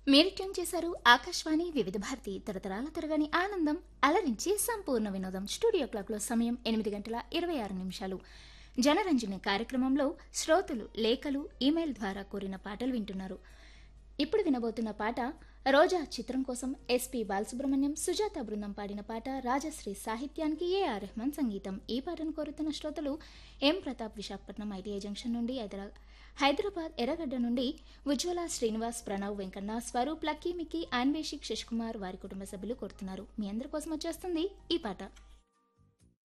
మీరు ట్యూన్ చేశారు ఆకాశవాణి వివిధ భారతి తరతరాల తరగని ఆనందం అలరించి సంపూర్ణ వినోదం స్టూడియో క్లాక్లో సమయం ఎనిమిది గంటల ఇరవై ఆరు నిమిషాలు జనరంజని కార్యక్రమంలో శ్రోతలు లేఖలు ఇమెయిల్ ద్వారా కోరిన పాటలు వింటున్నారు ఇప్పుడు వినబోతున్న పాట రోజా చిత్రం కోసం ఎస్పి బాలసుబ్రహ్మణ్యం సుజాత బృందం పాడిన పాట రాజశ్రీ సాహిత్యానికి ఏఆర్ రెహమాన్ సంగీతం ఈ పాటను కోరుతున్న శ్రోతలు M Pratap Visakhapatnam ITI junction నుండి హైదరా హైదరాబాద్ ఎర్రగడ్డ నుండి ఉజ్వల శ్రీనివాస్ ప్రణవ్ వెంకన్న స్వరూప్ లక్కీ మిక్కీ అన్వేషిక్ శశికుమార్ వారి కుటుంబ సభ్యులు కోరుతున్నారు మీ అందరి కోసం వచ్చేస్తుంది ఈ పాట